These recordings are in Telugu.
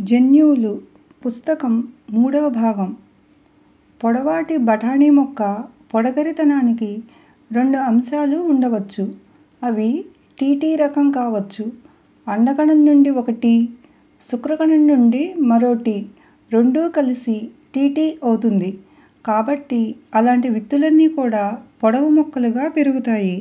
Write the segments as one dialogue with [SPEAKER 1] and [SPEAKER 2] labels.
[SPEAKER 1] జన్యువులు పుస్తకం మూడవ భాగం పొడవాటి బఠానీ మొక్క పొడగరితనానికి రెండు అంశాలు ఉండవచ్చు. అవి టీటీ రకం కావచ్చు. అండకణం నుండి ఒక టీ, శుక్రకణం నుండి మరో టీ రెండూ కలిసి టీటీ అవుతుంది. కాబట్టి అలాంటి విత్తులన్నీ కూడా పొడవు మొక్కలుగా పెరుగుతాయి.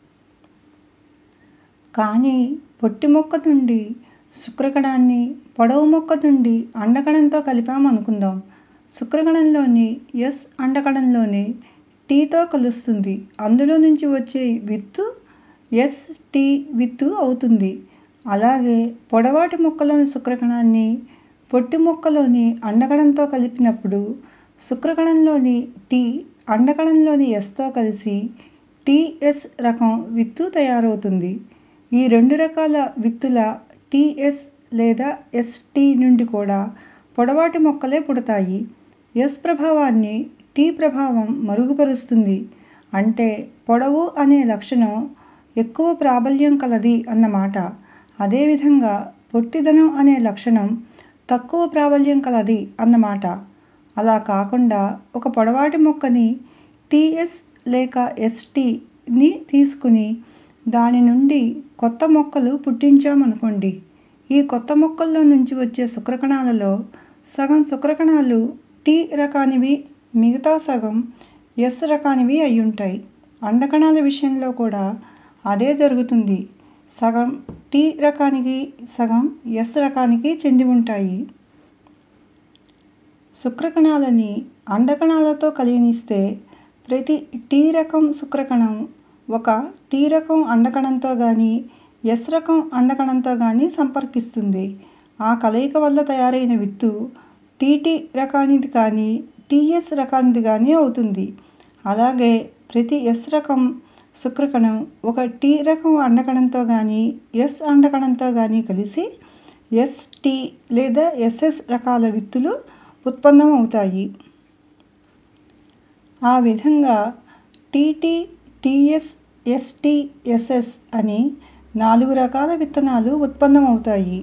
[SPEAKER 1] కానీ పొట్టి మొక్క నుండి శుక్రకణాన్ని, పొడవు మొక్క నుండి అండకణంతో కలిపామనుకుందాం. శుక్రకణంలోని ఎస్ అండకణంలోని టీ తో కలుస్తుంది. అందులో నుంచి వచ్చే విత్తు ఎస్ టీ విత్తు అవుతుంది. అలాగే పొడవాటి మొక్కలోని శుక్రకణాన్ని, పొట్టి మొక్కలోని అండకణంతో కలిపినప్పుడు శుక్రకణంలోని టీ అండకణంలోని ఎస్ తో కలిసి టీ ఎస్ రకం విత్తు తయారవుతుంది. ఈ రెండు రకాల విత్తుల టీ ఎస్ లేదా ఎస్ టీ నుండి కూడా పొడవాటి మొక్కలే పుడతాయి. ఎస్ ప్రభావాన్ని టీ ప్రభావం మరుగుపరుస్తుంది. అంటే పొడవు అనే లక్షణం ఎక్కువ ప్రాబల్యం కలది అన్నమాట. అదేవిధంగా పొట్టిదనం అనే లక్షణం తక్కువ ప్రాబల్యం కలది అన్నమాట. అలా కాకుండా ఒక పొడవాటి మొక్కని టీ ఎస్ లేక ఎస్ టీ ని తీసుకుని దాని నుండి కొత్త మొక్కలు పుట్టించామనుకోండి. ఈ కొత్త మొక్కల్లో నుంచి వచ్చే శుక్రకణాలలో సగం శుక్రకణాలు టీ రకానివి మిగతా సగం ఎస్ రకానివి అయ్యుంటాయి. అండకణాల విషయంలో కూడా అదే జరుగుతుంది. సగం టీ రకానికి, సగం ఎస్ రకానికి చెంది ఉంటాయి. శుక్రకణాలని అండకణాలతో కలియనిస్తే ప్రతి టీ రకం శుక్రకణం ఒక టీ రకం అండకణంతో గానీ, ఎస్ రకం అండకణంతో గానీ సంపర్కిస్తుంది. ఆ కలయిక వల్ల తయారైన విత్తు టీటీ రకానిది కానీ, టీ ఎస్ రకానిది గానీ అవుతుంది. అలాగే ప్రతి ఎస్ రకం శుక్రకణం ఒక టీ రకం అండకణంతో గానీ, ఎస్ అండకణంతో గానీ కలిసి ఎస్ టీ లేదా ఎస్ఎస్ రకాల విత్తులు ఉత్పన్నమవుతాయి. ఆ విధంగా TT, TS, S T, SS అని నాలుగు రకాల విత్తనాలు ఉత్పన్నమవుతాయి.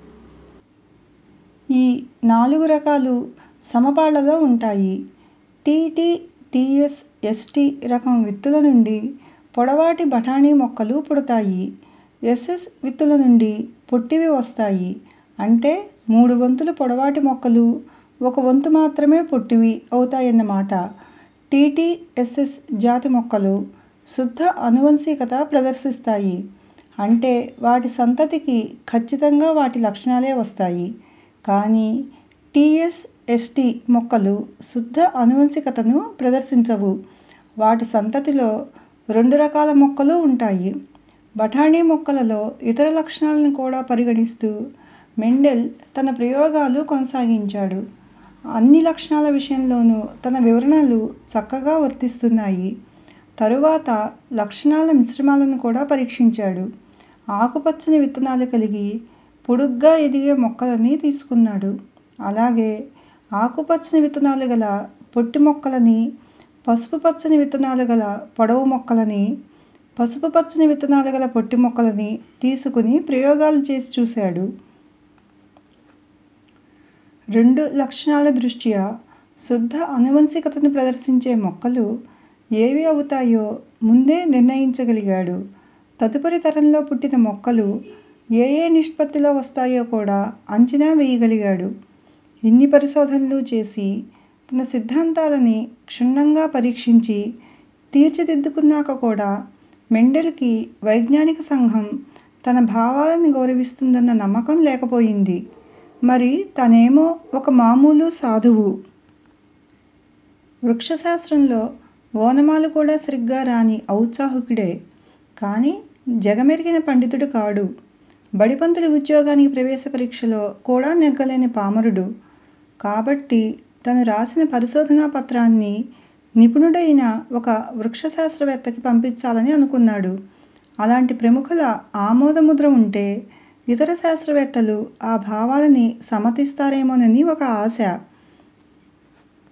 [SPEAKER 1] ఈ నాలుగు రకాలు సమపాళ్ళలో ఉంటాయి. టీటీ, టీఎస్, ఎస్ టీ రకం విత్తుల నుండి పొడవాటి బఠానీ మొక్కలు పుడతాయి. ఎస్ఎస్ విత్తుల నుండి పొట్టివి వస్తాయి. అంటే మూడు వంతులు పొడవాటి మొక్కలు, ఒక వంతు మాత్రమే పొట్టివి అవుతాయన్నమాట. టీటీ, ఎస్ఎస్ జాతి మొక్కలు శుద్ధ ఆనువంశికత ప్రదర్శిస్తాయి. అంటే వాటి సంతతికి ఖచ్చితంగా వాటి లక్షణాలే వస్తాయి. కానీ టీఎస్, ఎస్ టీ మొక్కలు శుద్ధ ఆనువంశికతను ప్రదర్శించవు. వాటి సంతతిలో రెండు రకాల మొక్కలు ఉంటాయి. బఠానీ మొక్కలలో ఇతర లక్షణాలను కూడా పరిగణిస్తూ మెండెల్ తన ప్రయోగాలు కొనసాగించాడు. అన్ని లక్షణాల విషయంలోనూ తన వివరణలు చక్కగా వర్తిస్తున్నాయి. తరువాత లక్షణాల మిశ్రమాలను కూడా పరీక్షించాడు. ఆకుపచ్చని విత్తనాలు కలిగి పొడుగ్గా ఎదిగే మొక్కలని తీసుకున్నాడు. అలాగే ఆకుపచ్చని విత్తనాలు గల పొట్టి మొక్కలని, పసుపు పచ్చని విత్తనాలు గల పొడవు మొక్కలని, పసుపు పచ్చని విత్తనాలు గల పొట్టి మొక్కలని తీసుకుని ప్రయోగాలు చేసి చూశాడు. రెండు లక్షణాల దృష్ట్యా శుద్ధ ఆనువంశికతను ప్రదర్శించే మొక్కలు ఏవి అవుతాయో ముందే నిర్ణయించగలిగాడు. తదుపరి తరంలో పుట్టిన మొక్కలు ఏయే నిష్పత్తిలో వస్తాయో కూడా అంచనా వేయగలిగాడు. ఇన్ని పరిశోధనలు చేసి తన సిద్ధాంతాలని క్షుణ్ణంగా పరీక్షించి తీర్చిదిద్దుకున్నాక కూడా మెండెల్ కి వైజ్ఞానిక సంఘం తన భావాలని గౌరవిస్తుందన్న నమ్మకం లేకపోయింది. మరి తనేమో ఒక మామూలు సాధువు. వృక్షశాస్త్రంలో ఓనమాలు కూడా సరిగ్గా రాని ఔత్సాహికుడే. కానీ జగమెరిగిన పండితుడు కాడు. బడిపంతుల ఉద్యోగానికి ప్రవేశ పరీక్షలో కూడా నెగ్గలేని పామరుడు. కాబట్టి తను రాసిన పరిశోధనా పత్రాన్ని నిపుణుడైన ఒక వృక్షశాస్త్రవేత్తకి పంపించాలని అనుకున్నాడు. అలాంటి ప్రముఖుల ఆమోదముద్ర ఉంటే ఇతర శాస్త్రవేత్తలు ఆ భావాలని సమ్మతిస్తారేమోనని ఒక ఆశ.